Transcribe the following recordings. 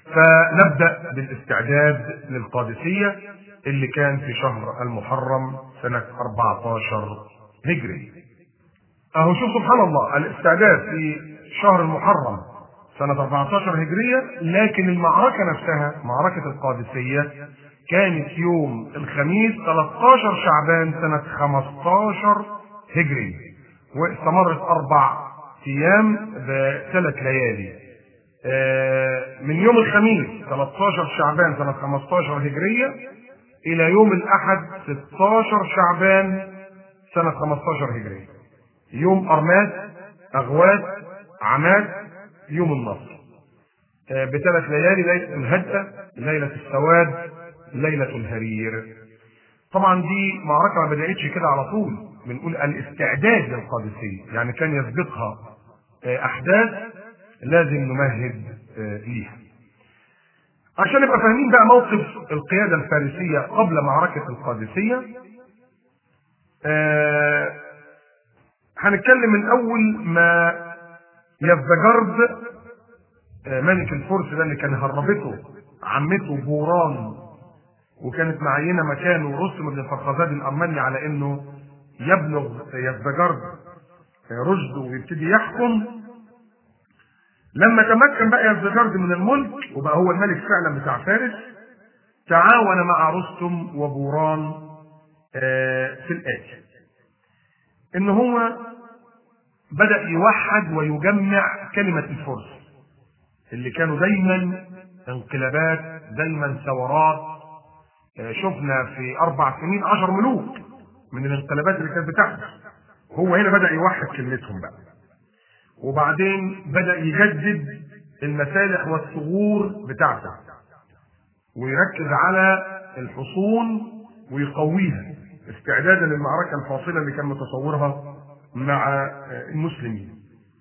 فنبدا بالاستعداد للقادسيه اللي كان في شهر المحرم سنه 14 هجري. اهو شوف سبحان الله الاستعداد في شهر المحرم سنة 14 هجرية لكن المعركة نفسها معركة القادسية كانت يوم الخميس 13 شعبان سنة 15 هجري واستمرت أربع أيام بثلاث ليالي من يوم الخميس 13 شعبان سنة 15 هجرية إلى يوم الأحد 16 شعبان سنة 15 هجرية يوم أرماد أغواد عماد يوم النصر بثلاث ليالي ليلة الهدأة ليلة السواد ليلة الهرير طبعا دي معركة ما بدأتش كده على طول بنقول الاستعداد للقادسية يعني كان يسبقها أحداث لازم نمهد ليها عشان نبقى فاهمين بقى موقف القيادة الفارسية قبل معركة القادسية آه هنتكلم من أول ما يزدجرد آه ملك الفرس ده اللي كان هربته عمته بوران وكانت معينة مكانه رستم بن الفرخزاد الأرمني على إنه يبلغ يزدجرد رشده ويبتدي يحكم لما تمكن بقى يزدجرد من الملك وبقى هو الملك فعلا بتاع فارس تعاون مع رستم وبوران في الآتي إن هو بدأ يوحد ويجمع كلمة الفرس اللي كانوا دايما انقلابات دايما ثورات شفنا في أربع سنين عشر ملوك من الانقلابات اللي كانت بتحدث هو هنا بدأ يوحد كلمتهم بقى وبعدين بدأ يجدد المسالح والثغور بتاعته ويركز على الحصون ويقويها استعدادا للمعركة الفاصلة اللي كان متصورها مع المسلمين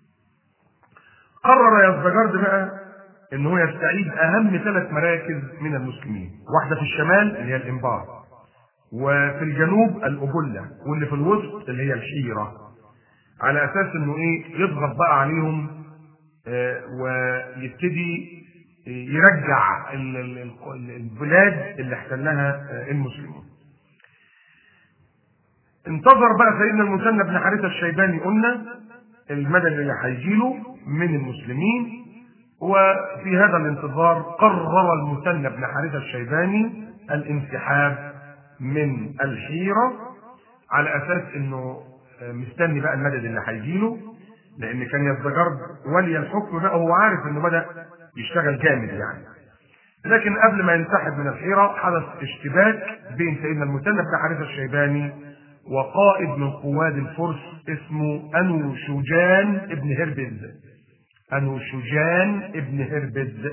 قرر يزدجرد بقى ان هو يستعيد اهم ثلاث مراكز من المسلمين واحدة في الشمال اللي هي الانبار وفي الجنوب الأبلة واللي في الوسط اللي هي الحيرة على اساس انه ايه يضغط بقى عليهم آه ويبتدي يرجع البلاد اللي احتلها المسلمون انتظر بقى سيدنا المثنى بن حارثه الشيباني قلنا المدد اللي هيجيله من المسلمين وفي هذا الانتظار قرر المثنى بن حارثه الشيباني الانسحاب من الحيره على اساس انه مستني بقى المدد اللي هيجيله لان كان يزدجرد ولي الحكم بقى هو عارف انه بدا يشتغل جامد يعني لكن قبل ما ينسحب من الحيره حدث اشتباك بين سيدنا المثنى بن حارثه الشيباني وقائد من قواد الفرس اسمه انو شجان ابن هربز انو شجان ابن هربز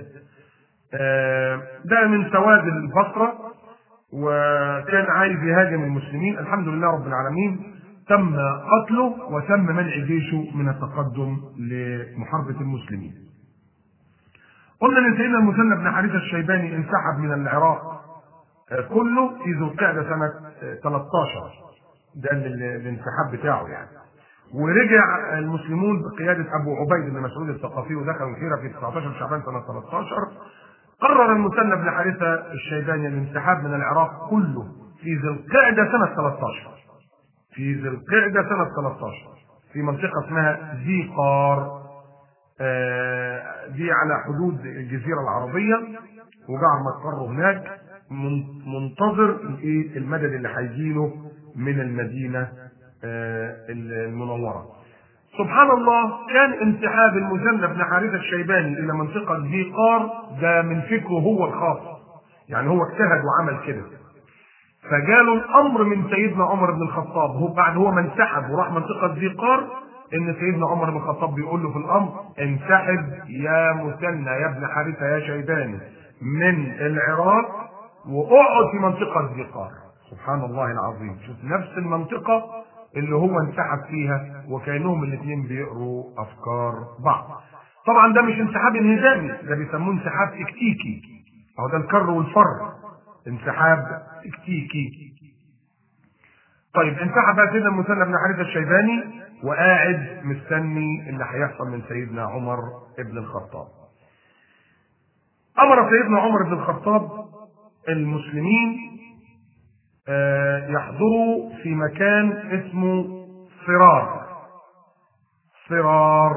ده من سواد البصره وكان عايز يهاجم المسلمين الحمد لله رب العالمين تم قتله وتم منع جيشه من التقدم لمحاربة المسلمين. قلنا ان سيدنا المثنى بن حارثة الشيباني انسحب من العراق كله في ذو القعدة سنة 13 ده الانسحاب بتاعه يعني. ورجع المسلمون بقيادة أبو عبيد بن مسعود الثقفي ودخلوا الحيرة في 19 شعبان سنة 13 قرر المثنى بن حارثة الشيباني الانسحاب من العراق كله في ذي القعدة سنة 13 في ذي القعدة سنة 13 في منطقة اسمها ذي قار آه دي على حدود الجزيرة العربية وجعل مقره هناك منتظر ايه المدد اللي هيجيله من المدينة آه المنورة سبحان الله كان انسحاب المثنى بن حارثة الشيباني إلى منطقة ذي قار ده من فكره هو الخاص يعني هو اجتهد وعمل كده فجاله الامر من سيدنا عمر بن الخطاب هو بعد هو ما انسحب وراح منطقه ذي قار ان سيدنا عمر بن الخطاب بيقول له في الامر انسحب يا مثنى يا ابن حارثه يا شيباني من العراق واقعد في منطقه ذي قار سبحان الله العظيم شوف نفس المنطقه اللي هو انسحب فيها وكانهم الاثنين بيقروا افكار بعض طبعا ده مش انسحاب انهزامي ده بيسموه انسحاب تكتيكي اهو ده الكر والفر انسحاب تكتيكي طيب انسحب بقى سيدنا المثنى بن حارثه الشيباني وقاعد مستني اللي هيحصل من سيدنا عمر ابن الخطاب امر سيدنا عمر بن الخطاب المسلمين آه، يحضروا في مكان اسمه صرار صرار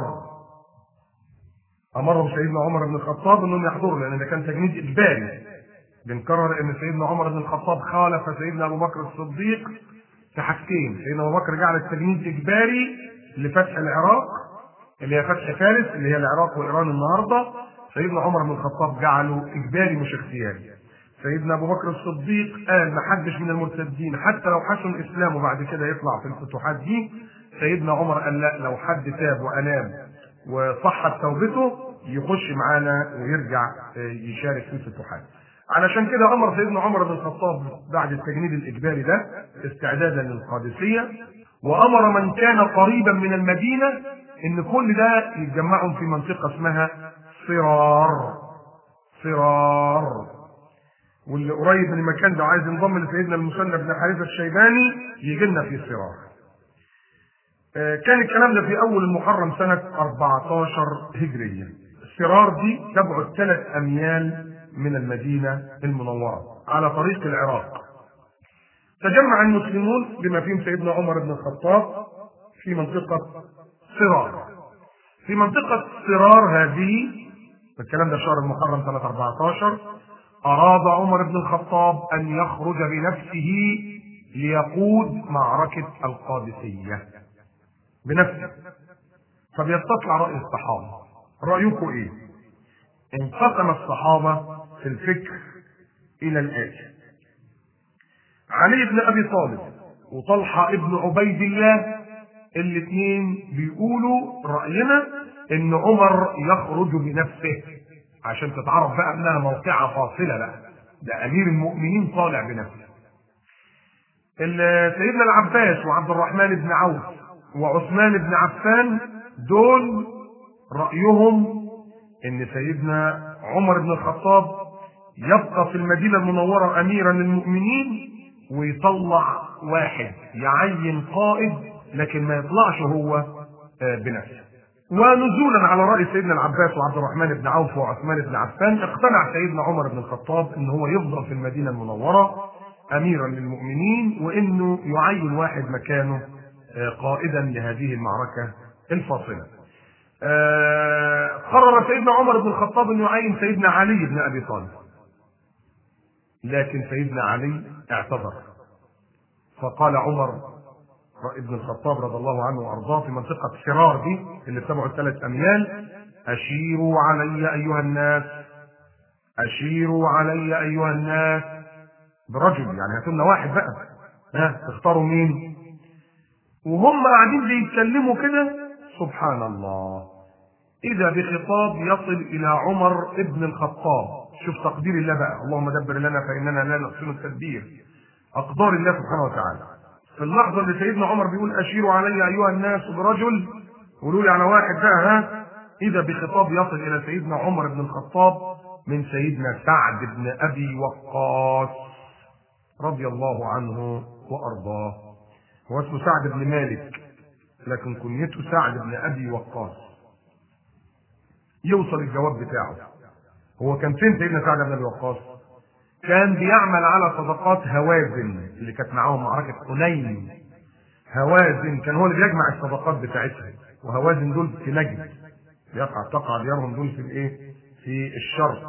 امرهم سيدنا عمر بن الخطاب انهم يحضروا لان ده كان تجنيد اجباري بنكرر ان سيدنا عمر بن الخطاب خالف سيدنا ابو بكر الصديق في حاجتين سيدنا ابو بكر جعل التجنيد اجباري لفتح العراق اللي هي فتح فارس اللي هي العراق وايران النهارده سيدنا عمر بن الخطاب جعله اجباري مش اختياري سيدنا ابو بكر الصديق قال ما حدش من المرتدين حتى لو حسن اسلامه بعد كده يطلع في الفتوحات دي سيدنا عمر قال لا لو حد تاب وانام وصحت توبته يخش معانا ويرجع يشارك في الفتوحات علشان كده امر سيدنا عمر بن الخطاب بعد التجنيد الاجباري ده استعدادا للقادسيه وامر من كان قريبا من المدينه ان كل ده يتجمعهم في منطقه اسمها صرار صرار واللي قريب من المكان ده وعايز ينضم لسيدنا المثنى بن حارثه الشيباني يجي لنا في صرار. آه، كان الكلام ده في اول المحرم سنه 14 هجريه. صرار دي تبعد ثلاث اميال من المدينه المنوره على طريق العراق. تجمع المسلمون بما فيهم سيدنا عمر بن الخطاب في منطقه صرار. في منطقه صرار هذه الكلام ده في شهر المحرم سنه 14 أراد عمر بن الخطاب أن يخرج بنفسه ليقود معركة القادسية بنفسه فبيستطلع رأي الصحابة رأيكم إيه؟ انقسم الصحابة في الفكر إلى الآتي علي بن أبي طالب وطلحة ابن عبيد الله الاثنين بيقولوا رأينا إن عمر يخرج بنفسه عشان تتعرف بقى انها موقعه فاصله بقى ده امير المؤمنين طالع بنفسه سيدنا العباس وعبد الرحمن بن عوف وعثمان بن عفان دول رايهم ان سيدنا عمر بن الخطاب يبقى في المدينه المنوره اميرا للمؤمنين ويطلع واحد يعين قائد لكن ما يطلعش هو بنفسه ونزولا على راي سيدنا العباس وعبد الرحمن بن عوف وعثمان بن عفان اقتنع سيدنا عمر بن الخطاب ان هو يفضل في المدينه المنوره اميرا للمؤمنين وانه يعين واحد مكانه قائدا لهذه المعركه الفاصله. قرر سيدنا عمر بن الخطاب انه يعين سيدنا علي بن ابي طالب. لكن سيدنا علي اعتذر. فقال عمر ابن الخطاب رضي الله عنه وارضاه في منطقه شرار دي اللي بتبعد ثلاث اميال اشيروا علي ايها الناس اشيروا علي ايها الناس برجل يعني هاتوا لنا واحد بقى ها تختاروا مين وهم قاعدين بيتكلموا كده سبحان الله اذا بخطاب يصل الى عمر ابن الخطاب شوف تقدير الله بقى اللهم دبر لنا فاننا لا نحسن التدبير اقدار الله سبحانه وتعالى في اللحظة اللي سيدنا عمر بيقول أشيروا علي أيها الناس برجل قولوا لي على واحد بقى ها إذا بخطاب يصل إلى سيدنا عمر بن الخطاب من سيدنا سعد بن أبي وقاص رضي الله عنه وأرضاه هو اسمه سعد بن مالك لكن كنيته سعد بن أبي وقاص يوصل الجواب بتاعه هو كان فين سيدنا سعد بن أبي وقاص؟ كان بيعمل على صدقات هوازن اللي كانت معاهم معركة حنين هوازن كان هو اللي بيجمع الصدقات بتاعتها وهوازن دول في نجد يقع تقع ديارهم دول في الايه؟ في الشرق.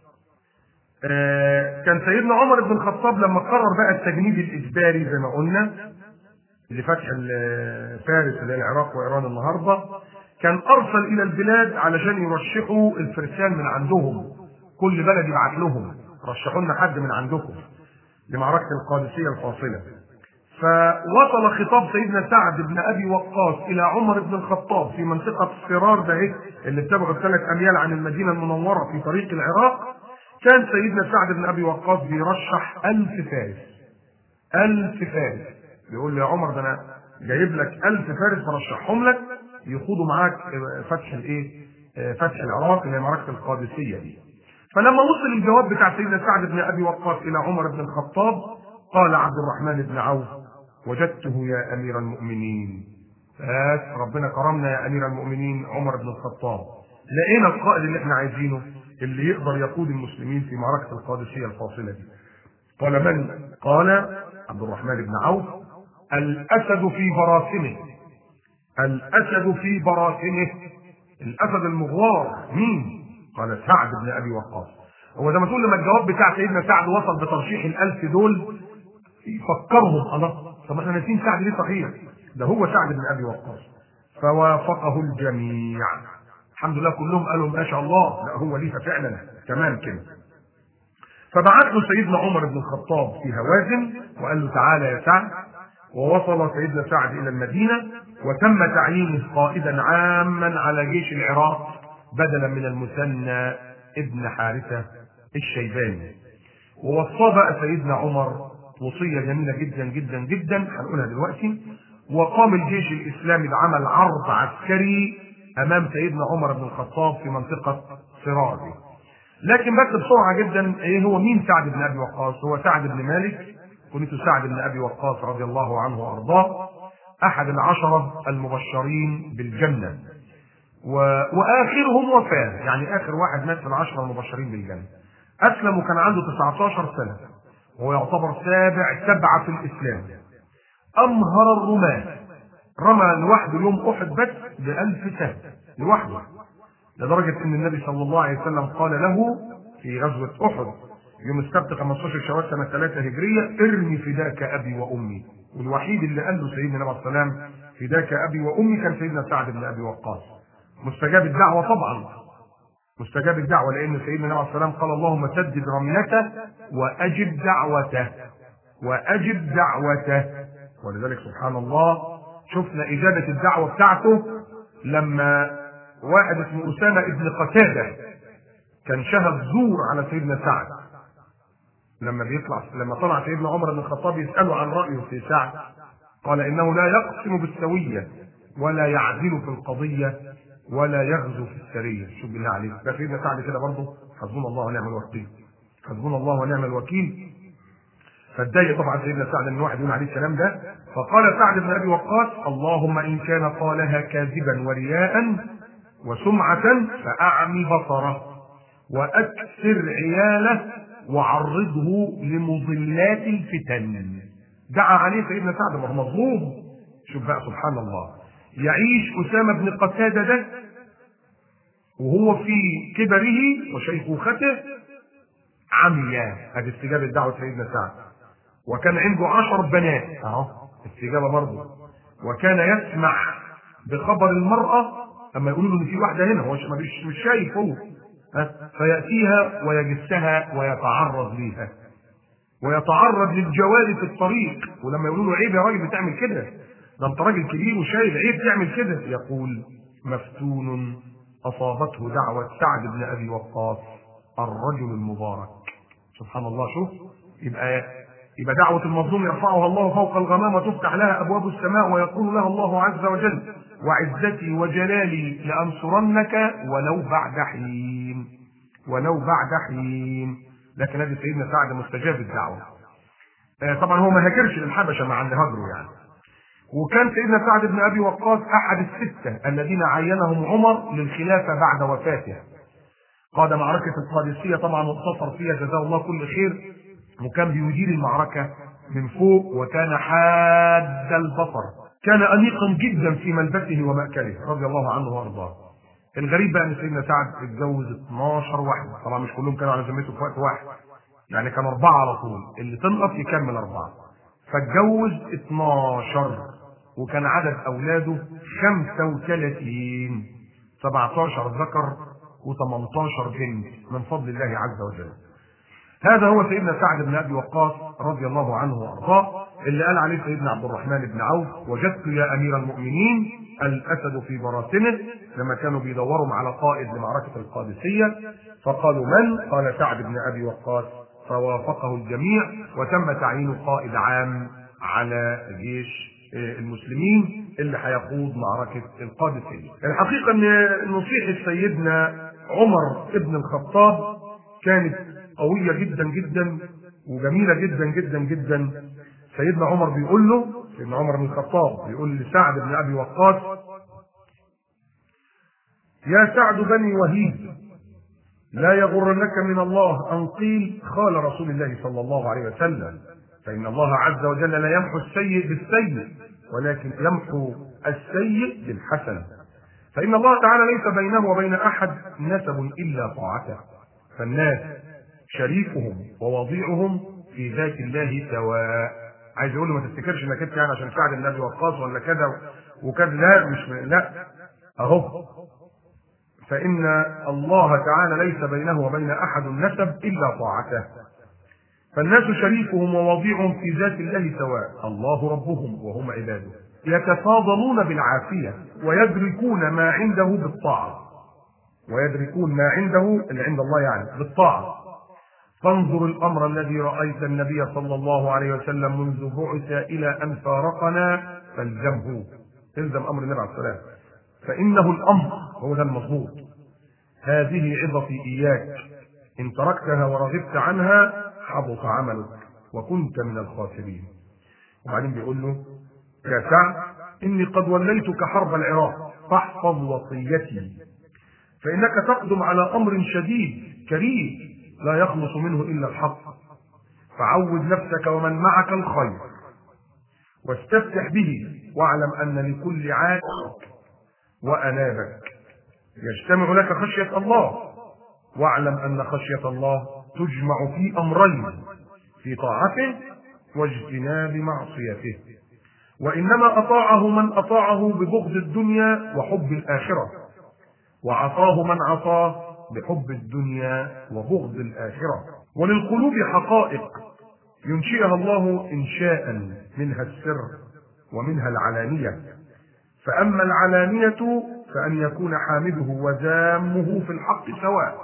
آه كان سيدنا عمر بن الخطاب لما قرر بقى التجنيد الاجباري زي ما قلنا لفتح فارس اللي هي العراق وايران النهارده كان ارسل الى البلاد علشان يرشحوا الفرسان من عندهم كل بلد يبعت لهم رشحوا لنا حد من عندكم لمعركة القادسية الفاصلة فوصل خطاب سيدنا سعد بن أبي وقاص إلى عمر بن الخطاب في منطقة الصرار ده اللي بتبعد ثلاث أميال عن المدينة المنورة في طريق العراق كان سيدنا سعد بن أبي وقاص بيرشح ألف فارس ألف فارس بيقول له يا عمر ده أنا جايب لك ألف فارس برشحهم لك يخوضوا معاك فتح الإيه؟ فتح العراق اللي هي معركة القادسية دي فلما وصل الجواب بتاع سيدنا سعد بن ابي وقاص الى عمر بن الخطاب قال عبد الرحمن بن عوف وجدته يا امير المؤمنين بس ربنا كرمنا يا امير المؤمنين عمر بن الخطاب لقينا القائد اللي احنا عايزينه اللي يقدر يقود المسلمين في معركه القادسيه الفاصله دي قال من قال عبد الرحمن بن عوف الاسد في براثنه الاسد في براثنه الاسد المغوار مين قال سعد بن ابي وقاص هو زي ما تقول لما الجواب بتاع سيدنا سعد وصل بترشيح الالف دول يفكرهم الله طب احنا ناسيين سعد ليه صحيح ده هو سعد بن ابي وقاص فوافقه الجميع الحمد لله كلهم قالوا ما شاء الله لا هو ليها فعلا تمام كده فبعت له سيدنا عمر بن الخطاب في هوازن وقال له تعالى يا سعد ووصل سيدنا سعد الى المدينه وتم تعيينه قائدا عاما على جيش العراق بدلا من المثنى ابن حارثه الشيباني ووصى بقى سيدنا عمر وصيه جميله جدا جدا جدا هنقولها دلوقتي وقام الجيش الاسلامي بعمل عرض عسكري امام سيدنا عمر بن الخطاب في منطقه صراري لكن بس بسرعه جدا ايه هو مين سعد بن ابي وقاص هو سعد بن مالك كنت سعد بن ابي وقاص رضي الله عنه وارضاه احد العشره المبشرين بالجنه و... واخرهم وفاه يعني اخر واحد مات في العشره المبشرين بالجنه اسلم وكان عنده 19 سنه وهو يعتبر سابع سبعه في الاسلام امهر الرماه رمى لوحده يوم احد بس بألف سهم لوحده لدرجة أن النبي صلى الله عليه وسلم قال له في غزوة أحد يوم السبت 15 شوال سنة 3 هجرية ارمي فداك أبي وأمي والوحيد اللي قال له سيدنا النبي عليه السلام فداك أبي وأمي كان سيدنا سعد بن أبي وقاص مستجاب الدعوة طبعا مستجاب الدعوة لأن سيدنا النبي عليه السلام قال اللهم سدد رميته وأجب دعوته وأجب دعوته ولذلك سبحان الله شفنا إجابة الدعوة بتاعته لما واحد اسمه أسامة ابن قتادة كان شهد زور على سيدنا سعد لما بيطلع لما طلع سيدنا عمر بن الخطاب يسأله عن رأيه في سعد قال إنه لا يقسم بالسوية ولا يعدل في القضية ولا يغزو في السرية شوف بالله عليك ده سيدنا سعد كده برضه حسبنا الله ونعم الوكيل حسبنا الله ونعم الوكيل فاتضايق طبعا سيدنا سعد ان واحد يقول عليه الكلام ده فقال سعد بن ابي وقاص اللهم ان كان قالها كاذبا ورياء وسمعة فأعمي بصره وأكثر عياله وعرضه لمضلات الفتن دعا عليه سيدنا سعد وهو مظلوم شوف بقى سبحان الله يعيش أسامة بن قتادة ده وهو في كبره وشيخوخته عميا هذه استجابة دعوة سيدنا سعد وكان عنده عشر بنات اهو استجابة برضه وكان يسمع بخبر المرأة اما يقولوا له ان في واحده هنا هو مش مش شايف هو ها فياتيها ويجسها ويتعرض ليها ويتعرض للجواري في الطريق ولما يقولوا له عيب يا راجل بتعمل كده ده انت راجل كبير وشايف عيب تعمل كده يقول مفتون اصابته دعوه سعد بن ابي وقاص الرجل المبارك سبحان الله شوف يبقى يبقى دعوة المظلوم يرفعها الله فوق الغمام وتفتح لها أبواب السماء ويقول لها الله عز وجل وعزتي وجلالي لأنصرنك ولو بعد حين ولو بعد حين لكن هذا سيدنا سعد مستجاب الدعوة آه طبعا هو ما هاجرش للحبشة مع اللي هاجروا يعني وكان سيدنا سعد بن أبي وقاص أحد الستة الذين عينهم عمر للخلافة بعد وفاته قاد معركة القادسية طبعا وانتصر فيها جزاه الله كل خير وكان بيدير المعركة من فوق وكان حاد البصر كان أنيقا جدا في ملبسه ومأكله رضي الله عنه وأرضاه الغريب بقى ان سيدنا سعد اتجوز 12 واحده طبعا مش كلهم كانوا على ذمته في وقت واحد يعني كان اربعه على طول اللي تنقص يكمل اربعه فاتجوز 12 وكان عدد اولاده 35 17 ذكر و18 بنت من فضل الله عز وجل هذا هو سيدنا سعد بن ابي وقاص رضي الله عنه وارضاه اللي قال عليه سيدنا عبد الرحمن بن عوف وجدت يا امير المؤمنين الاسد في براثنه لما كانوا بيدوروا على قائد لمعركه القادسيه فقالوا من؟ قال سعد بن ابي وقاص فوافقه الجميع وتم تعيينه قائد عام على جيش المسلمين اللي هيخوض معركه القادسيه. الحقيقه ان نصيحه سيدنا عمر ابن الخطاب كانت قويه جدا جدا وجميله جدا جدا جدا سيدنا عمر بيقول له سيدنا عمر بن الخطاب بيقول لسعد بن ابي وقاص يا سعد بني وهيب لا يغرنك من الله أن قيل قال رسول الله صلى الله عليه وسلم فإن الله عز وجل لا يمحو السيء بالسيء ولكن يمحو السيء بالحسن فإن الله تعالى ليس بينه وبين أحد نسب إلا طاعته فالناس شريكهم ووضيعهم في ذات الله سواء عايز يقول له ما تفتكرش انك انت يعني عشان سعد النبي وقاص ولا كذا وكذا لا مش لا اهو فإن الله تعالى ليس بينه وبين أحد نسب إلا طاعته فالناس شريكهم ووضيعهم في ذات الله سواء الله ربهم وهم عباده يتفاضلون بالعافية ويدركون ما عنده بالطاعة ويدركون ما عنده اللي عند الله يعني بالطاعة فانظر الأمر الذي رأيت النبي صلى الله عليه وسلم منذ بعث إلى أن فارقنا فالزمه الزم أمر النبي عليه الصلاة فإنه الأمر هو ده المضبوط هذه عظتي إياك إن تركتها ورغبت عنها حبط عملك وكنت من الخاسرين وبعدين بيقول له يا سعد إني قد وليتك حرب العراق فاحفظ وصيتي فإنك تقدم على أمر شديد كريم لا يخلص منه إلا الحق فعود نفسك ومن معك الخير واستفتح به واعلم أن لكل عاد وأنابك يجتمع لك خشية الله واعلم أن خشية الله تجمع في أمرين في طاعته واجتناب معصيته وإنما أطاعه من أطاعه ببغض الدنيا وحب الآخرة وعصاه من عصاه بحب الدنيا وبغض الآخرة وللقلوب حقائق ينشئها الله إنشاء منها السر ومنها العلانية فأما العلانية فأن يكون حامده وذامه في الحق سواء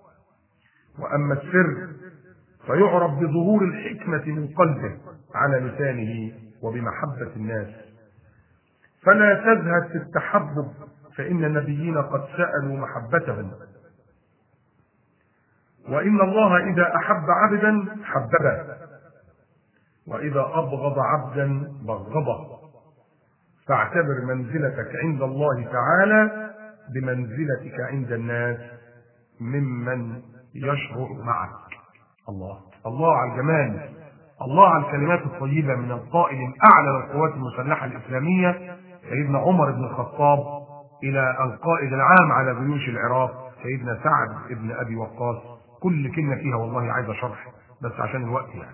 وأما السر فيعرف بظهور الحكمة من قلبه على لسانه وبمحبة الناس فلا تزهد في التحبب فإن النبيين قد سألوا محبتهم وإن الله إذا أحب عبدا حببه وإذا أبغض عبدا بغضه فاعتبر منزلتك عند الله تعالى بمنزلتك عند الناس ممن يشعر معك الله الله على الجمال الله على الكلمات الطيبة من القائد الأعلى للقوات المسلحة الإسلامية سيدنا عمر بن الخطاب إلى القائد العام على جيوش العراق سيدنا سعد بن أبي وقاص كل كلمة فيها والله عايزة شرح بس عشان الوقت يعني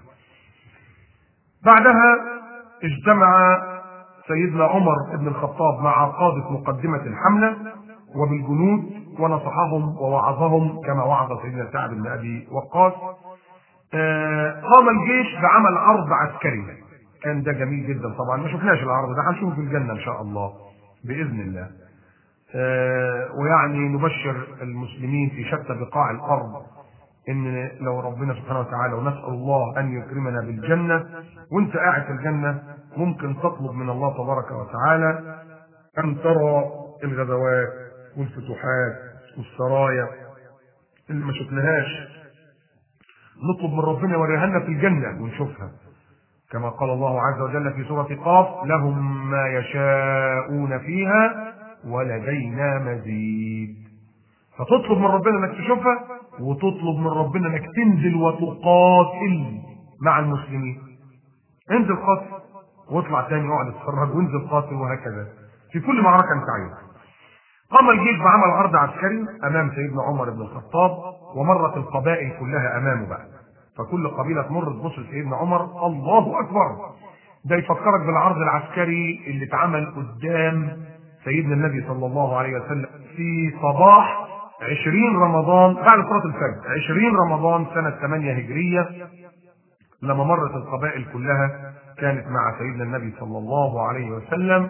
بعدها اجتمع سيدنا عمر بن الخطاب مع قادة مقدمة الحملة وبالجنود ونصحهم ووعظهم كما وعظ سيدنا سعد بن أبي وقاص قام الجيش بعمل عرض عسكري كان ده جميل جدا طبعا ما شفناش العرض ده هنشوفه في الجنة إن شاء الله بإذن الله ويعني نبشر المسلمين في شتى بقاع الأرض ان لو ربنا سبحانه وتعالى ونسال الله ان يكرمنا بالجنه وانت قاعد في الجنه ممكن تطلب من الله تبارك وتعالى ان ترى الغزوات والفتوحات والسرايا اللي ما شفناهاش نطلب من ربنا يوريها لنا في الجنه ونشوفها كما قال الله عز وجل في سوره قاف لهم ما يشاءون فيها ولدينا مزيد فتطلب من ربنا انك تشوفها وتطلب من ربنا انك تنزل وتقاتل مع المسلمين انزل قاتل واطلع تاني اقعد اتفرج وانزل قاتل وهكذا في كل معركه انت عايزها قام الجيش بعمل عرض عسكري امام سيدنا عمر بن الخطاب ومرت القبائل كلها امامه بقى فكل قبيله تمر تبص لسيدنا عمر الله اكبر ده يفكرك بالعرض العسكري اللي اتعمل قدام سيدنا النبي صلى الله عليه وسلم في صباح عشرين رمضان بعد صلاة الفجر عشرين رمضان سنة 8 هجرية لما مرت القبائل كلها كانت مع سيدنا النبي صلى الله عليه وسلم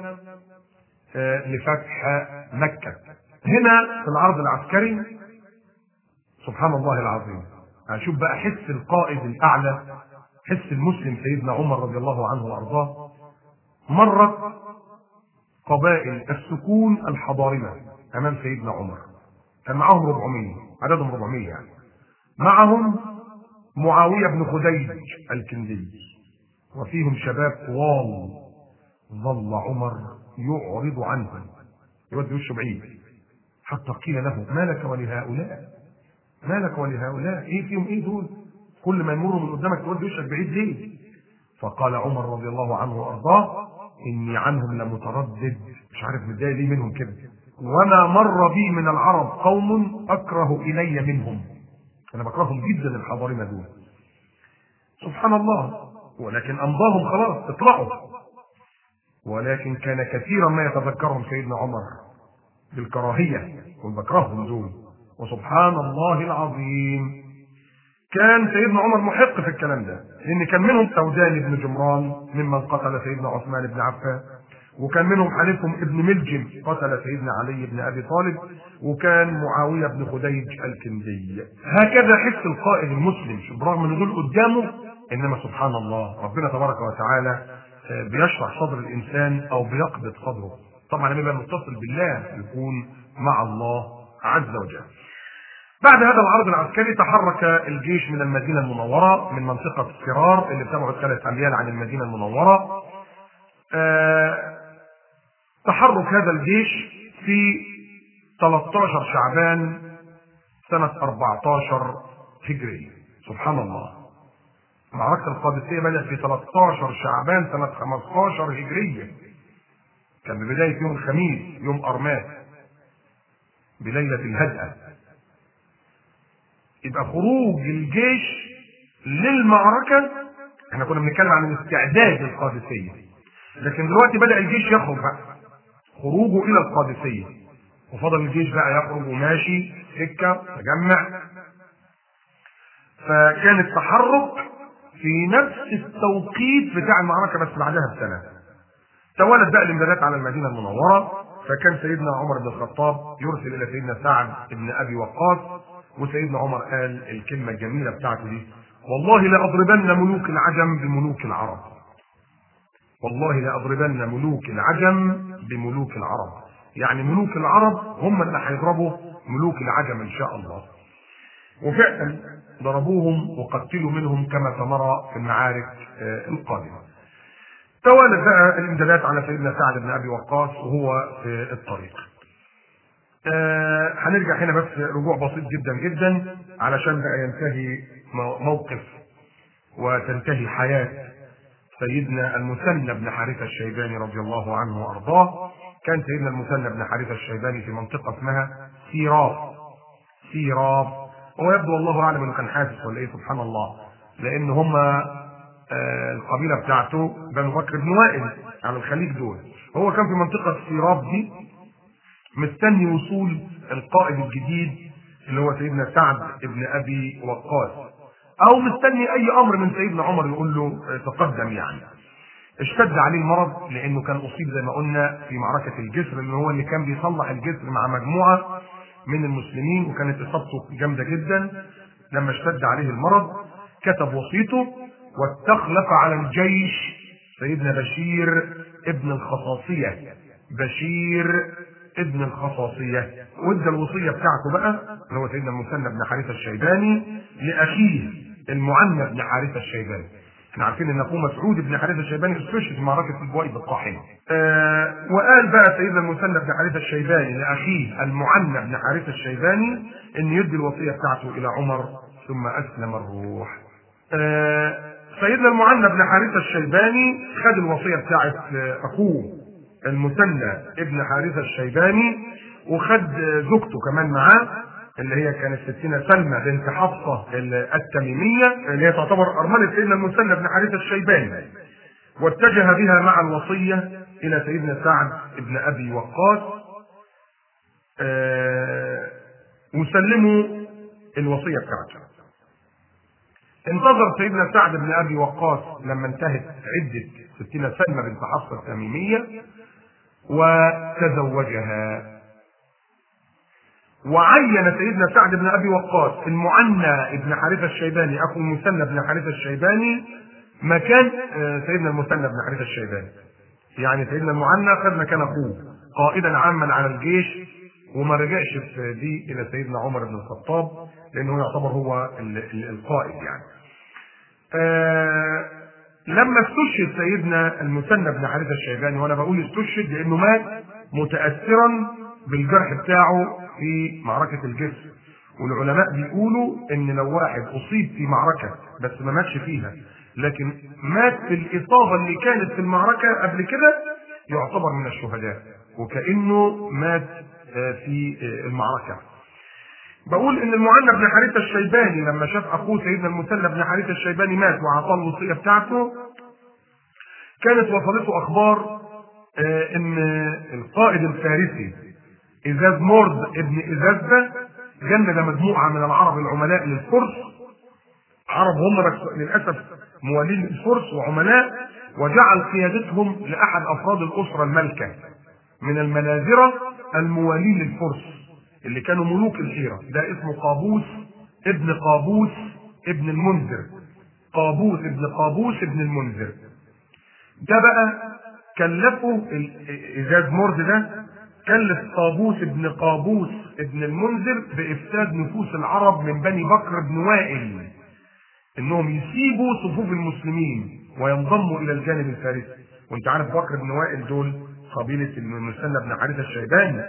لفتح مكة هنا في العرض العسكري سبحان الله العظيم هنشوف بقى حس القائد الأعلى حس المسلم سيدنا عمر رضي الله عنه وأرضاه مرت قبائل السكون الحضارمة أمام سيدنا عمر كان معاهم 400 عددهم 400 يعني معهم معاوية بن خديج الكندي وفيهم شباب طوال ظل عمر يعرض عنهم يودي وشه بعيد حتى قيل له ما لك ولهؤلاء مالك ولهؤلاء ايه فيهم ايه دول كل ما يمروا من قدامك تودي وشك بعيد ليه فقال عمر رضي الله عنه وارضاه اني عنهم لمتردد مش عارف متضايق ليه منهم كده وما مر بي من العرب قوم اكره الي منهم انا بكرههم جدا الحضارين دول سبحان الله ولكن امضاهم خلاص اطلعوا ولكن كان كثيرا ما يتذكرهم سيدنا عمر بالكراهيه وبكرههم دول وسبحان الله العظيم كان سيدنا عمر محق في الكلام ده لان كان منهم سودان بن جمران ممن قتل سيدنا عثمان بن عفان وكان منهم حليفهم ابن ملجم قتل سيدنا علي بن ابي طالب وكان معاويه بن خديج الكندي هكذا حس القائد المسلم برغم ان دول قدامه انما سبحان الله ربنا تبارك وتعالى بيشرح صدر الانسان او بيقبض صدره طبعا لما يبقى متصل بالله يكون مع الله عز وجل بعد هذا العرض العسكري تحرك الجيش من المدينه المنوره من منطقه السرار اللي بتبعد ثلاث اميال عن المدينه المنوره أه تحرك هذا الجيش في 13 شعبان سنة 14 هجرية سبحان الله معركة القادسية بدأت في 13 شعبان سنة 15 هجرية كان ببداية يوم الخميس يوم أرماس بليلة الهدأة يبقى خروج الجيش للمعركة احنا كنا بنتكلم عن الاستعداد للقادسية لكن دلوقتي بدأ الجيش يخرج بقى خروجه إلى القادسية وفضل الجيش بقى يخرج وماشي سكة تجمع فكان التحرك في نفس التوقيت بتاع المعركة بس بعدها بسنة توالت بقى الامدادات على المدينة المنورة فكان سيدنا عمر بن الخطاب يرسل إلى سيدنا سعد بن أبي وقاص وسيدنا عمر قال الكلمة الجميلة بتاعته دي والله لأضربن ملوك العجم بملوك العرب والله لأضربن ملوك العجم بملوك العرب يعني ملوك العرب هم اللي هيضربوا ملوك العجم إن شاء الله وفعلا ضربوهم وقتلوا منهم كما سنرى في المعارك القادمة توالت بقى الامدادات على سيدنا سعد بن ابي وقاص وهو في الطريق. آه هنرجع هنا بس رجوع بسيط جدا جدا علشان بقى ينتهي موقف وتنتهي حياه سيدنا المثنى بن حارثه الشيباني رضي الله عنه وارضاه. كان سيدنا المثنى بن حارثه الشيباني في منطقه اسمها سيراب. سيراب هو يبدو والله اعلم انه كان حاسس ولا ايه سبحان الله لان هم آه القبيله بتاعته بنو بكر بن وائل على الخليج دول هو كان في منطقه سيراب دي مستني وصول القائد الجديد اللي هو سيدنا سعد بن ابي وقاص او مستني اي امر من سيدنا عمر يقول له آه تقدم يعني اشتد عليه المرض لانه كان اصيب زي ما قلنا في معركه الجسر اللي هو اللي كان بيصلح الجسر مع مجموعه من المسلمين وكانت اصابته جامده جدا لما اشتد عليه المرض كتب وصيته واستخلف على الجيش سيدنا بشير ابن الخصاصية بشير ابن الخصاصية وادى الوصية بتاعته بقى اللي هو سيدنا المثنى بن حارثة الشيباني لأخيه المعنى بن حارثة الشيباني احنا عارفين ان اخوه مسعود بن حارثة الشيباني استشهد في معركة البويض الطاحنة. آه وقال بقى سيدنا المثنى بن حارثة الشيباني لاخيه المعنى بن حارثة الشيباني ان يدي الوصية بتاعته الى عمر ثم اسلم الروح. آه سيدنا المعنى بن حارثة الشيباني خد الوصية بتاعت أخوه المثنى ابن حارثة الشيباني وخد زوجته كمان معاه اللي هي كانت ستنا سلمى بنت حفصة التميمية اللي هي تعتبر أرملة سيدنا المثنى بن حارثة الشيباني واتجه بها مع الوصية إلى سيدنا سعد بن أبي وقاص أه وسلموا الوصية بتاعته انتظر سيدنا سعد بن ابي وقاص لما انتهت عده ستين سلمى بنت حفصه التميميه وتزوجها وعين سيدنا سعد بن ابي وقاص المعنى ابن حارثه الشيباني اخو المثنى بن حارثه الشيباني مكان سيدنا المثنى بن حارثه الشيباني يعني سيدنا المعنى خد مكان اخوه قائدا عاما على الجيش وما رجعش في دي الى سيدنا عمر بن الخطاب لانه يعتبر هو القائد يعني. آه لما استشهد سيدنا المثنى بن حارثه الشيباني وانا بقول استشهد لانه مات متاثرا بالجرح بتاعه في معركه الجسر والعلماء بيقولوا ان لو واحد اصيب في معركه بس ما ماتش فيها لكن مات في الاصابه اللي كانت في المعركه قبل كده يعتبر من الشهداء وكانه مات في المعركه بقول ان المعنى بن حارثه الشيباني لما شاف اخوه سيدنا المثنى بن حارثه الشيباني مات وعطاه الوصيه بتاعته كانت وصلته اخبار ان القائد الفارسي ازاز مورد ابن ازاز ده جند مجموعه من العرب العملاء للفرس عرب هم بس للاسف موالين للفرس وعملاء وجعل قيادتهم لاحد افراد الاسره الملكه من المنازره الموالين للفرس اللي كانوا ملوك الحيره ده اسمه قابوس ابن قابوس ابن المنذر قابوس ابن قابوس ابن المنذر ده بقى كلفه ازاز مرد ده كلف قابوس ابن قابوس ابن المنذر بافساد نفوس العرب من بني بكر بن وائل انهم يسيبوا صفوف المسلمين وينضموا الى الجانب الفارسي وانت عارف بكر بن وائل دول قبيله المثنى بن حارثه الشيباني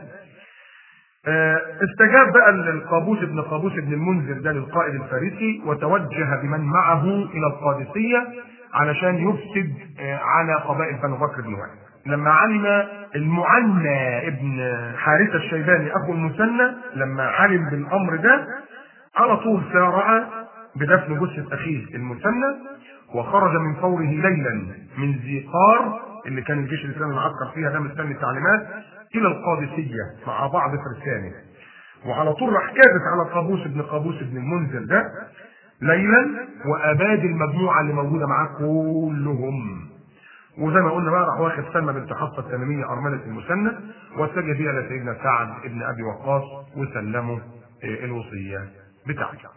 استجاب بقى القابوس ابن قابوس ابن المنذر ده للقائد الفارسي وتوجه بمن معه الى القادسيه علشان يفسد على قبائل بنو بكر بن وائل لما علم المعنى ابن حارثة الشيباني أخو المثنى لما علم بالأمر ده على طول سارع بدفن جثة أخيه المثنى وخرج من فوره ليلا من ذي قار اللي كان الجيش الإسلامي معسكر فيها ده مستني التعليمات إلى القادسية مع بعض فرسانه وعلى طول راح كابت على قابوس ابن قابوس ابن المنذر ده ليلا واباد المجموعه اللي موجوده معاه كلهم وزي ما قلنا بقى راح واخد سلمى بنت حفصه التميميه ارمله المثنى واتجه بيها لسيدنا سعد بن ابي وقاص وسلمه الوصيه بتاعته.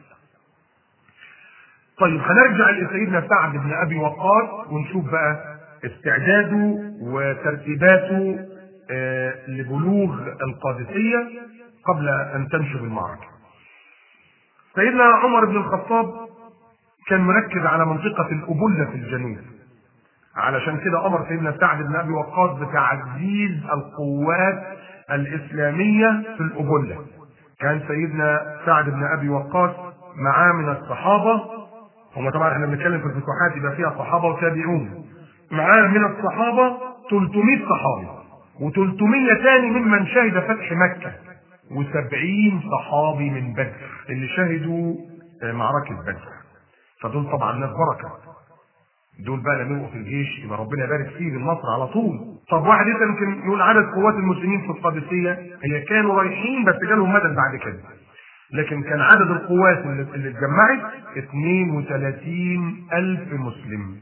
طيب هنرجع لسيدنا سعد بن ابي وقاص ونشوف بقى استعداده وترتيباته لبلوغ القادسيه قبل ان تنشب المعركه. سيدنا عمر بن الخطاب كان مركز على منطقة الأبلة في الجنوب علشان كده أمر سيدنا سعد بن أبي وقاص بتعزيز القوات الإسلامية في الأبلة كان سيدنا سعد بن أبي وقاص معاه من الصحابة هم طبعا احنا بنتكلم في الفتوحات يبقى فيها صحابة وتابعون معاه من الصحابة 300 صحابي و300 تاني ممن شهد فتح مكة و70 صحابي من بدر اللي شهدوا معركة بدر فدول طبعا ناس بركة دول بقى لما يبقوا في الجيش يبقى ربنا يبارك فيه بالنصر على طول طب واحد يمكن يقول عدد قوات المسلمين في القادسية هي كانوا رايحين بس جالهم مدد بعد كده لكن كان عدد القوات اللي, اللي اتجمعت 32 ألف مسلم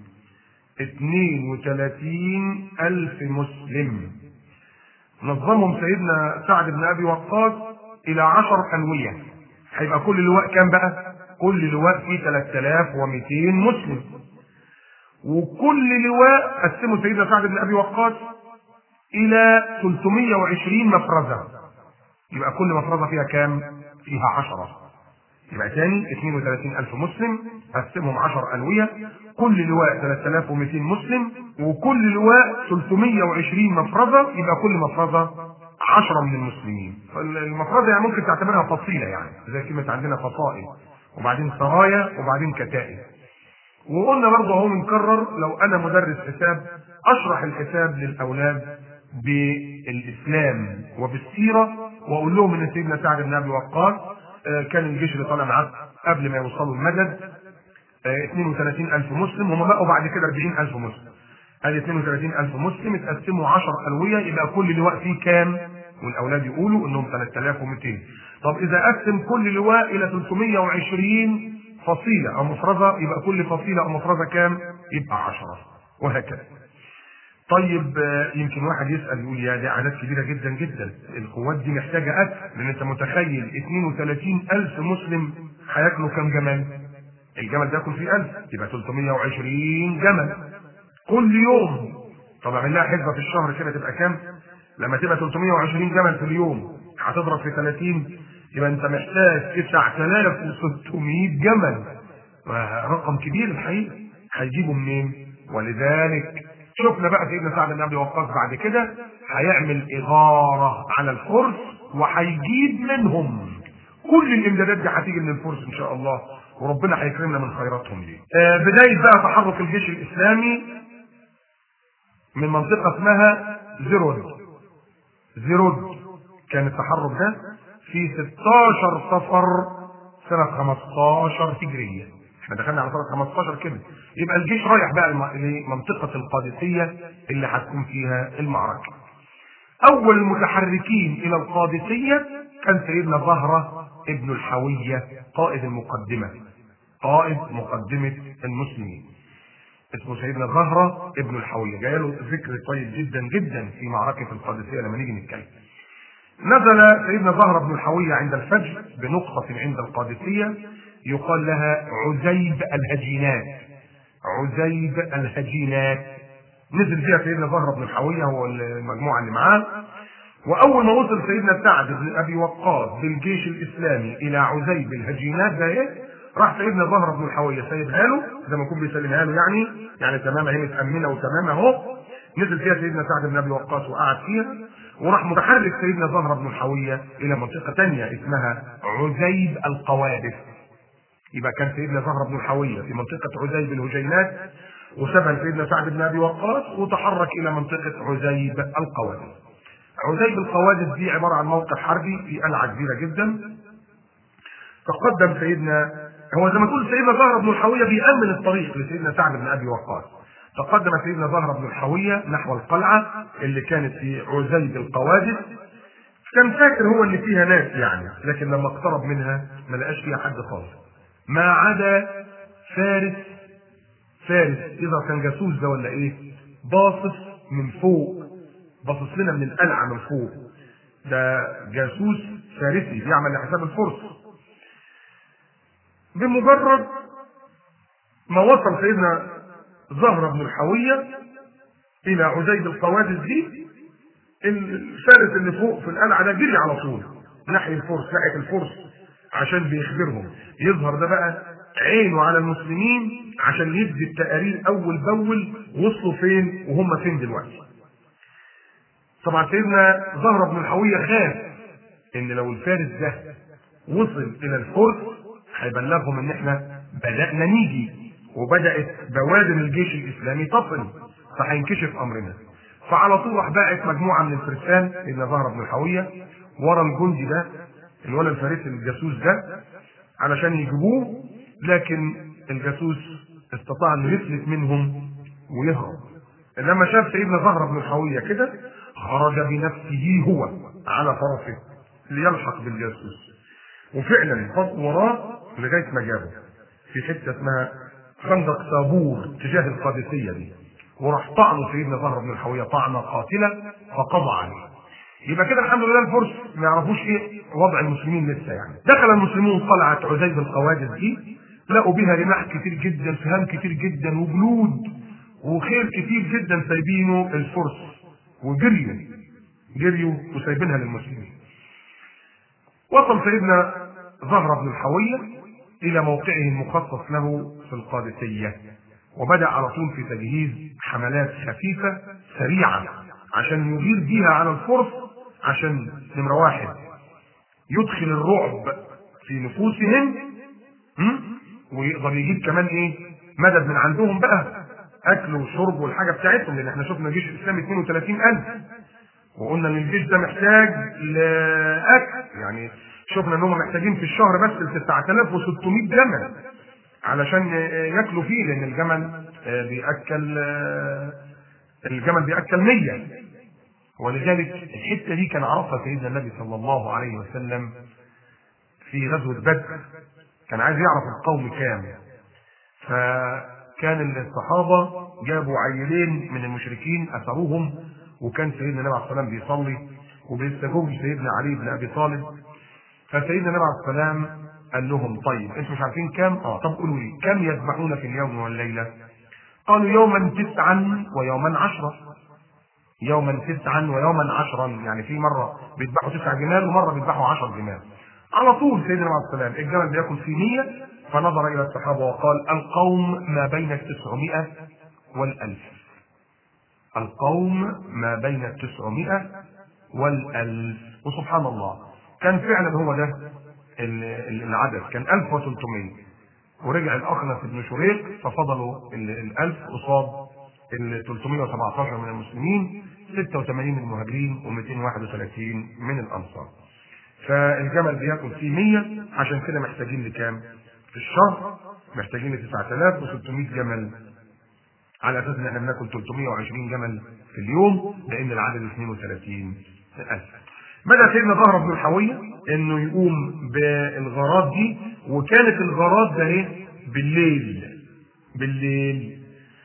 32 ألف مسلم نظمهم سيدنا سعد بن ابي وقاص الى عشر انويه هيبقى كل لواء كام بقى كل لواء فيه 3200 مسلم وكل لواء قسمه سيدنا سعد بن ابي وقاص الى 320 مفرزه يبقى كل مفرزه فيها كام فيها 10 يبقى تاني 32000 مسلم قسمهم 10 انويه كل لواء 3200 مسلم وكل لواء 320 مفرزه يبقى كل مفرزه 10 من المسلمين فالمفرزه يعني ممكن تعتبرها فصيله يعني زي كلمه عندنا فصائل وبعدين سرايا وبعدين كتائب وقلنا برضه اهو بنكرر لو انا مدرس حساب اشرح الحساب للاولاد بالاسلام وبالسيره واقول لهم ان سيدنا سعد بن ابي وقاص كان الجيش اللي طالع معاه قبل ما يوصلوا المدد 32000 مسلم هم بقوا بعد كده 40000 مسلم ادي 32000 مسلم اتقسموا 10 الويه يبقى كل لواء فيه كام؟ والاولاد يقولوا انهم 3200 طب اذا قسم كل لواء الى 320 فصيله او مفرزه يبقى كل فصيله او مفرزه كام؟ يبقى 10 وهكذا. طيب يمكن واحد يسال يقول يا دي اعداد كبيره جدا جدا القوات دي محتاجه اكل لان انت متخيل 32000 مسلم هياكلوا كام جمل؟ الجمل ده ياكل فيه 1000 يبقى 320 جمل كل يوم طب اعمل لها حسبه في الشهر كده تبقى كام؟ لما تبقى 320 جمل في اليوم هتضرب في 30 يبقى انت محتاج 9600 جمل رقم كبير الحقيقه هيجيبوا منين؟ ولذلك شفنا بقى سيدنا سعد بن ابي وقاص بعد كده هيعمل اغاره على الفرس وهيجيب منهم كل الامدادات دي هتيجي من الفرس ان شاء الله وربنا هيكرمنا من خيراتهم دي آه بدايه بقى تحرك الجيش الاسلامي من منطقه اسمها زيرود زيرود كان التحرك ده في 16 صفر سنه 15 هجريه احنا دخلنا على سنه 15 كده يبقى الجيش رايح بقى لمنطقه القادسيه اللي هتكون فيها المعركه اول المتحركين الى القادسيه كان سيدنا زهره ابن الحويه قائد المقدمه قائد مقدمه المسلمين اسمه سيدنا زهره ابن الحويه جاي له ذكر طيب جدا جدا في معركه القادسيه لما نيجي نتكلم نزل سيدنا زهره بن الحويه عند الفجر بنقطه عند القادسيه يقال لها عزيب الهجينات عزيب الهجينات نزل فيها سيدنا زهره بن الحويه هو المجموعه اللي معاه واول ما وصل سيدنا سعد بن ابي وقاص بالجيش الاسلامي الى عزيب الهجينات ده ايه راح سيدنا زهره بن الحويه سايبها له زي ما يكون بيسلمها له يعني يعني تمام هي متامنه وتمام اهو نزل فيها سيدنا سعد بن ابي وقاص وقعد فيها وراح متحرك سيدنا زهره بن الحويه الى منطقه ثانيه اسمها عزيب القوادس يبقى كان سيدنا زهره بن الحويه في منطقه عزيب الهجينات وسبن سيدنا سعد بن ابي وقاص وتحرك الى منطقه عزيب القوادس. عزيب القوادس دي عباره عن موقع حربي في قلعه كبيره جدا. تقدم سيدنا هو زي ما تقول سيدنا زهره بن الحويه بيأمن الطريق لسيدنا سعد بن ابي وقاص. تقدم سيدنا زهره بن الحويه نحو القلعه اللي كانت في عزيب القوادس كان فاكر هو اللي فيها ناس يعني لكن لما اقترب منها ما لقاش فيها حد خالص ما عدا فارس فارس اذا كان جاسوس ده ولا ايه باصص من فوق باصص لنا من القلعه من فوق ده جاسوس فارسي بيعمل لحساب الفرس بمجرد ما وصل سيدنا زهرة بن الحوية إلى عزيز القوادس دي الفارس اللي فوق في القلعة ده جري على طول ناحية الفرس ناحية الفرس عشان بيخبرهم يظهر ده بقى عينه على المسلمين عشان يدي التقارير اول باول وصلوا فين وهم فين دلوقتي. طبعا سيدنا زهره بن الحويه خاف ان لو الفارس ده وصل الى الفرس هيبلغهم ان احنا بدانا نيجي وبدات بوادر الجيش الاسلامي تصل فهينكشف امرنا. فعلى طول راح باعت مجموعه من الفرسان سيدنا زهره بن الحويه ورا الجندي ده الولد الفارسي الجاسوس ده علشان يجيبوه لكن الجاسوس استطاع انه يفلت منهم ويهرب لما شاف سيدنا زهره بن الحويه كده خرج بنفسه هو على فرسه ليلحق بالجاسوس وفعلا فض وراه لغايه ما جابه في حته اسمها خندق صابور تجاه القادسيه دي وراح طعنه سيدنا زهره بن الحويه طعنه قاتله فقضى عليه يبقى كده الحمد لله الفرس ما يعرفوش ايه وضع المسلمين لسه يعني دخل المسلمون طلعت عزيز القوادس دي لقوا بها رماح كتير جدا سهام كتير جدا وجلود وخير كتير جدا سايبينه الفرس وجريوا جريوا وسايبينها للمسلمين وصل سيدنا زهرة بن الحوية إلى موقعه المخصص له في القادسية وبدأ على طول في تجهيز حملات خفيفة سريعة عشان يغير بيها على الفرس عشان نمرة واحد يدخل الرعب في نفوسهم ويقدر يجيب كمان ايه مدد من عندهم بقى اكل وشرب والحاجه بتاعتهم لان احنا شفنا جيش الاسلام 32000 وقلنا ان الجيش ده محتاج لاكل يعني شفنا ان هم محتاجين في الشهر بس 9600 جمل علشان ياكلوا فيه لان الجمل بياكل الجمل بياكل 100 ولذلك الحته دي كان عرفها سيدنا النبي صلى الله عليه وسلم في غزوه بدر كان عايز يعرف القوم كام فكان الصحابه جابوا عيلين من المشركين اثروهم وكان سيدنا النبي عليه الصلاه والسلام بيصلي وبيستجوب سيدنا علي بن ابي طالب فسيدنا النبي عليه الصلاه والسلام قال لهم طيب انتوا مش عارفين كام؟ اه طب قولوا لي كم يذبحون في اليوم والليله؟ قالوا يوما تسعا ويوما عشرة يوما تسعا ويوما عشرا يعني في مرة بيذبحوا تسع جمال ومرة بيذبحوا عشر جمال على طول سيدنا عليه السلام الجمل بياكل في مية فنظر إلى الصحابة وقال القوم ما بين التسعمائة والألف القوم ما بين التسعمائة والألف وسبحان الله كان فعلا هو ده ال- ال- العدد كان 1300 ورجع الاخنس بن شريق ففضلوا ال ال 1000 قصاد ال 317 من المسلمين 86 من المهاجرين و231 من الانصار. فالجمل بياكل فيه 100 عشان كده محتاجين لكام؟ في الشهر محتاجين ل 9600 جمل على اساس ان احنا بناكل 320 جمل في اليوم لان العدد 32000 بدا سيدنا ظهر بن الحويه انه يقوم بالغارات دي وكانت الغارات ده ايه بالليل بالليل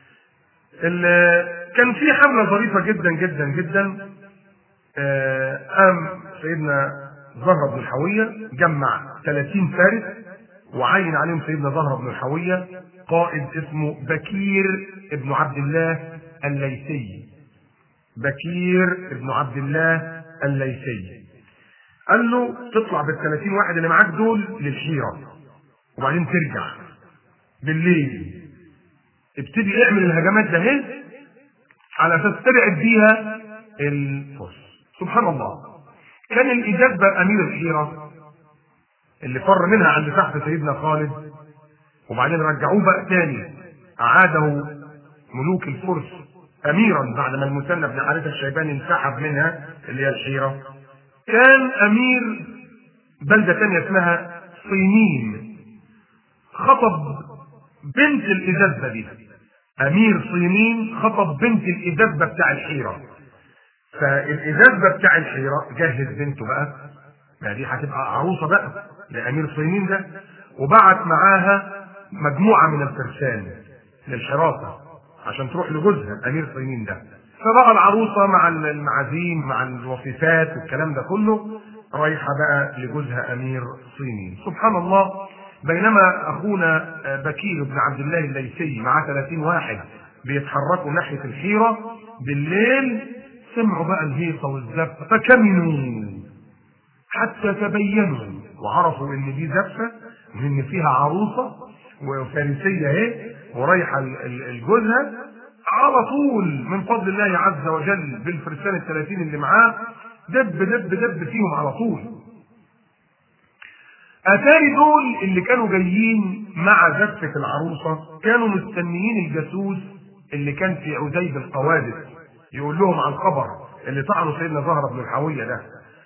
ال- كان في حمله ظريفه جدا جدا جدا آه، قام سيدنا زهر بن الحويه جمع 30 فارس وعين عليهم سيدنا زهر بن الحويه قائد اسمه بكير ابن عبد الله الليثي بكير ابن عبد الله الليثي قال له تطلع بال 30 واحد اللي معاك دول للحيره وبعدين ترجع بالليل ابتدي اعمل الهجمات ده اهي على اساس تبعد بيها الفرس سبحان الله كان الاجاز بقى امير الحيره اللي فر منها عند تحت سيدنا خالد وبعدين رجعوه بقى تاني اعاده ملوك الفرس اميرا بعد ما المثنى بن حارثه الشيباني انسحب منها اللي هي الحيره كان امير بلده تانية اسمها صينين خطب بنت الإزازة دي أمير صينين خطب بنت الإزازة بتاع الحيرة فالإزازة بتاع الحيرة جهز بنته بقى ما دي هتبقى عروسة بقى لأمير صينين ده وبعت معاها مجموعة من الفرسان للحراسة عشان تروح لجوزها أمير صينين ده فبقى العروسة مع المعازيم مع الوصيفات والكلام ده كله رايحة بقى لجوزها أمير صينين سبحان الله بينما اخونا بكير بن عبد الله الليثي معاه 30 واحد بيتحركوا ناحيه الحيره بالليل سمعوا بقى الهيصه والزفه فكمنوا حتى تبينوا وعرفوا ان دي زفه وان فيها عروسه وفارسيه اهي ورايحه لجوزها على طول من فضل الله عز وجل بالفرسان الثلاثين اللي معاه دب دب دب فيهم على طول اتاري دول اللي كانوا جايين مع زفة العروسة كانوا مستنيين الجاسوس اللي كان في عزيب القوادس يقول لهم عن الخبر اللي طعنوا سيدنا زهرة بن الحوية ده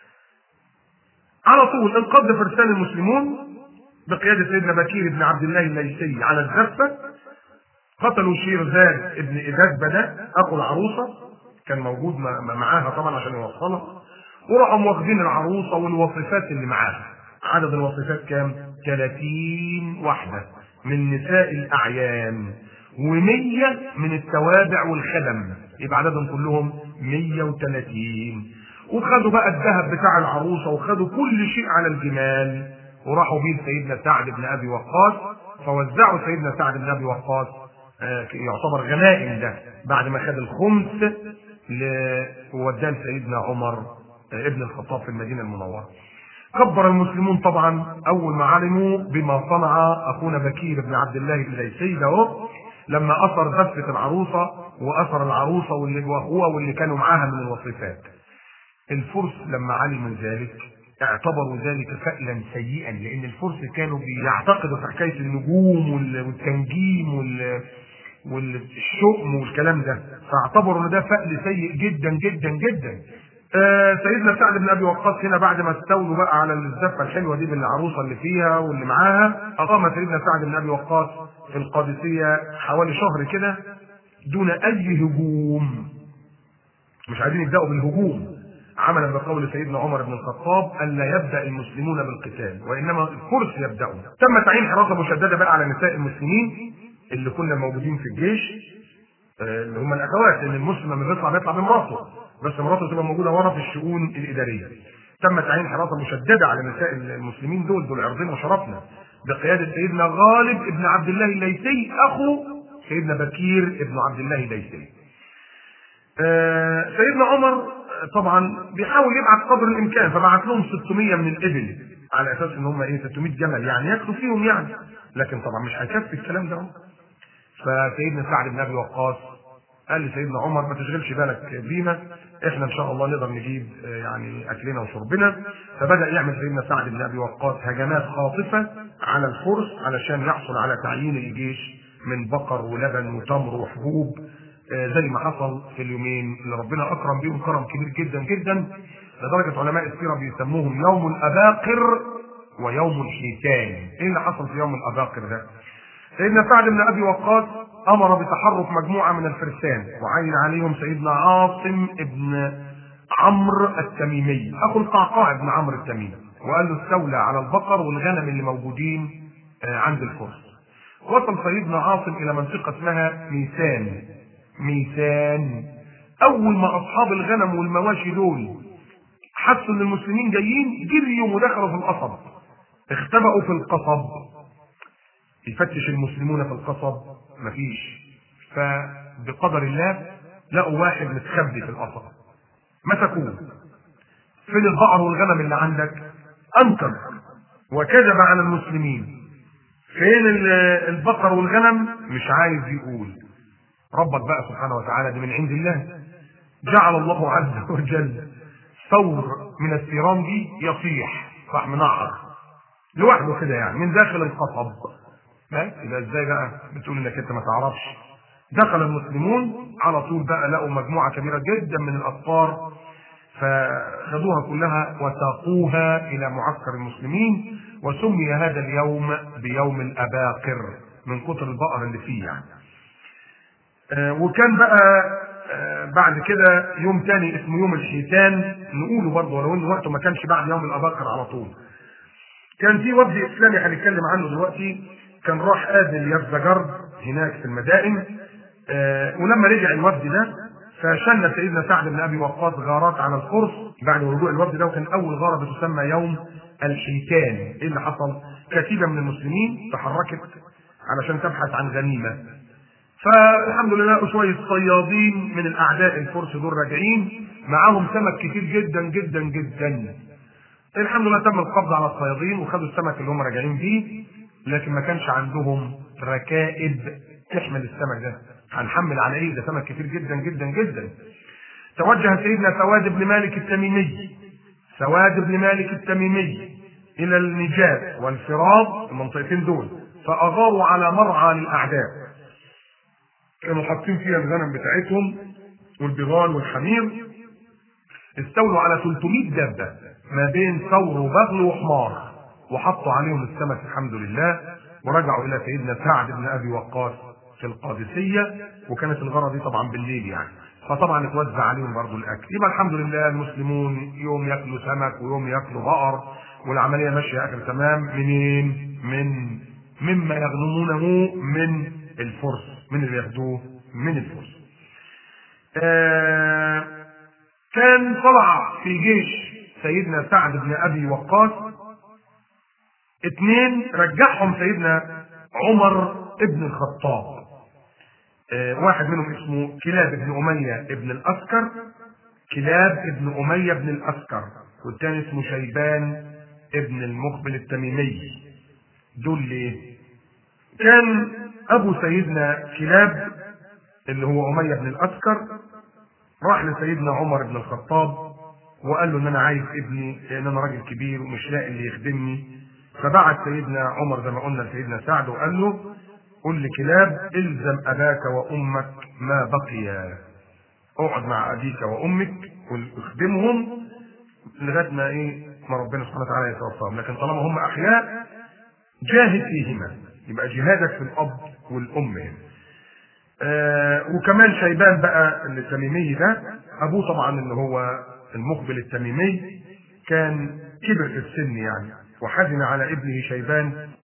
على طول انقض فرسان المسلمون بقيادة سيدنا بكير بن عبد الله الليثي على الزفة قتلوا شيرزاد ابن إزاز بدا أخو العروسة كان موجود معاها طبعا عشان يوصلها وراحوا واخدين العروسة والوصفات اللي معاها عدد الوصفات كام؟ 30 واحدة من نساء الأعيان و100 من التوابع والخدم يبقى عددهم كلهم 130 وخدوا بقى الذهب بتاع العروسة وخدوا كل شيء على الجمال وراحوا بيه سيدنا سعد بن أبي وقاص فوزعوا سيدنا سعد بن أبي وقاص آه يعتبر غنائم ده بعد ما خد الخمس ووداه لسيدنا عمر آه ابن الخطاب في المدينة المنورة كبر المسلمون طبعا اول ما علموا بما صنع اخونا بكير بن عبد الله الليثي ده لما اثر زفه العروسه واثر العروسه واللي واخوها واللي كانوا معاها من الوصفات. الفرس لما علموا ذلك اعتبروا ذلك فألا سيئا لان الفرس كانوا بيعتقدوا في حكايه النجوم والتنجيم وال والشؤم والكلام ده فاعتبروا ان ده فأل سيء جدا جدا جدا آه سيدنا سعد بن ابي وقاص هنا بعد ما استولوا بقى على الزفه الحلوه دي بالعروسه اللي فيها واللي معاها اقام سيدنا سعد بن ابي وقاص في القادسيه حوالي شهر كده دون اي هجوم مش عايزين يبداوا بالهجوم عملا بقول سيدنا عمر بن الخطاب الا يبدا المسلمون بالقتال وانما الفرس يبداون تم تعيين حراسه مشدده بقى على نساء المسلمين اللي كنا موجودين في الجيش اللي هم الاخوات لان المسلم لما بيطلع بيطلع بمراته بس مراته تبقى موجوده ورا في الشؤون الاداريه. تم تعيين حراسه مشدده على نساء المسلمين دول دول عرضنا وشرفنا بقياده سيدنا غالب ابن عبد الله الليثي اخو سيدنا بكير ابن عبد الله الليثي. آه سيدنا عمر طبعا بيحاول يبعت قدر الامكان فبعت لهم 600 من الابل على اساس ان هم ايه 600 جمل يعني ياكلوا فيهم يعني لكن طبعا مش هيكفي الكلام ده فسيدنا سعد بن ابي وقاص قال لسيدنا عمر ما تشغلش بالك بينا احنا ان شاء الله نقدر نجيب آه، يعني اكلنا وشربنا فبدا يعمل سيدنا سعد بن ابي وقاص هجمات خاطفه على الفرس علشان يحصل على تعيين الجيش من بقر ولبن وتمر وحبوب آه، زي ما حصل في اليومين اللي ربنا اكرم بيهم كرم كبير جدا جدا لدرجه علماء السيره بيسموهم يوم الاباقر ويوم الحيتان ايه اللي حصل في يوم الاباقر ده سيدنا سعد بن ابي وقاص امر بتحرك مجموعه من الفرسان وعين عليهم سيدنا عاصم بن عمرو التميمي اخو القعقاع بن عمرو التميمي وقال له استولى على البقر والغنم اللي موجودين آه، عند الفرس وصل سيدنا عاصم الى منطقه اسمها ميسان ميسان اول ما اصحاب الغنم والمواشي دول حسوا ان المسلمين جايين جريوا ودخلوا في القصب اختبأوا في القصب يفتش المسلمون في القصب مفيش فبقدر الله لقوا واحد متخبي في القصب مسكوه فين البقر والغنم اللي عندك انكر وكذب على المسلمين فين ال- البقر والغنم مش عايز يقول ربك بقى سبحانه وتعالى دي من عند الله جعل الله عز وجل ثور من الثيران دي يصيح راح منعر لوحده كده يعني من داخل القصب بس يبقى ازاي بقى بتقول انك انت ما تعرفش دخل المسلمون على طول بقى لقوا مجموعه كبيره جدا من الاطفار فخذوها كلها وساقوها الى معسكر المسلمين وسمي هذا اليوم بيوم الاباقر من كتر البقر اللي فيه يعني آه، وكان بقى آه، بعد كده يوم تاني اسمه يوم الحيتان نقوله برضه ولو ان وقته ما كانش بعد يوم الاباقر على طول كان في وفد اسلامي هنتكلم عنه دلوقتي كان راح قابل يفزجرد هناك في المدائن آه، ولما رجع الوفد ده فشن سيدنا سعد بن ابي وقاص غارات على الفرس بعد رجوع الوفد ده وكان اول غاره بتسمى يوم الحيتان ايه اللي حصل؟ كتيبه من المسلمين تحركت علشان تبحث عن غنيمه فالحمد لله لقوا شويه صيادين من الاعداء الفرس دول راجعين معاهم سمك كتير جدا جدا جدا الحمد لله تم القبض على الصيادين وخدوا السمك اللي هم راجعين بيه لكن ما كانش عندهم ركائب تحمل السمك ده هنحمل على ايه ده سمك كتير جدا جدا جدا توجه سيدنا سواد بن مالك التميمي سواد بن مالك التميمي الى النجاة والفراد المنطقتين دول فاغاروا على مرعى للاعداء كانوا حاطين فيها الغنم بتاعتهم والبغال والحمير استولوا على 300 دابه ما بين ثور وبغل وحمار وحطوا عليهم السمك الحمد لله ورجعوا الى سيدنا سعد بن ابي وقاص في القادسيه وكانت الغاره دي طبعا بالليل يعني فطبعا اتوزع عليهم برضو الاكل يبقى الحمد لله المسلمون يوم ياكلوا سمك ويوم ياكلوا بقر والعمليه ماشيه اخر تمام منين؟ من مما يغنمونه من الفرس من اللي ياخدوه من الفرس. آه كان طلع في جيش سيدنا سعد بن ابي وقاص اثنين رجعهم سيدنا عمر ابن الخطاب آه واحد منهم اسمه كلاب بن اميه ابن الاسكر كلاب ابن اميه بن الاسكر والثاني اسمه شيبان ابن المقبل التميمي دول ليه؟ كان ابو سيدنا كلاب اللي هو اميه بن الاسكر راح لسيدنا عمر بن الخطاب وقال له ان انا عايز ابني لان انا راجل كبير ومش لاقي اللي يخدمني فبعت سيدنا عمر زي ما قلنا لسيدنا سعد وقال له قل لكلاب الزم اباك وامك ما بقيا اقعد مع ابيك وامك واخدمهم لغايه ما ايه ما ربنا سبحانه وتعالى يتوفاهم لكن طالما هم احياء جاهد فيهما يبقى جهادك في الاب والام هنا آه وكمان شيبان بقى التميمي ده ابوه طبعا اللي هو المقبل التميمي كان كبر في السن يعني وحزن على ابنه شيبان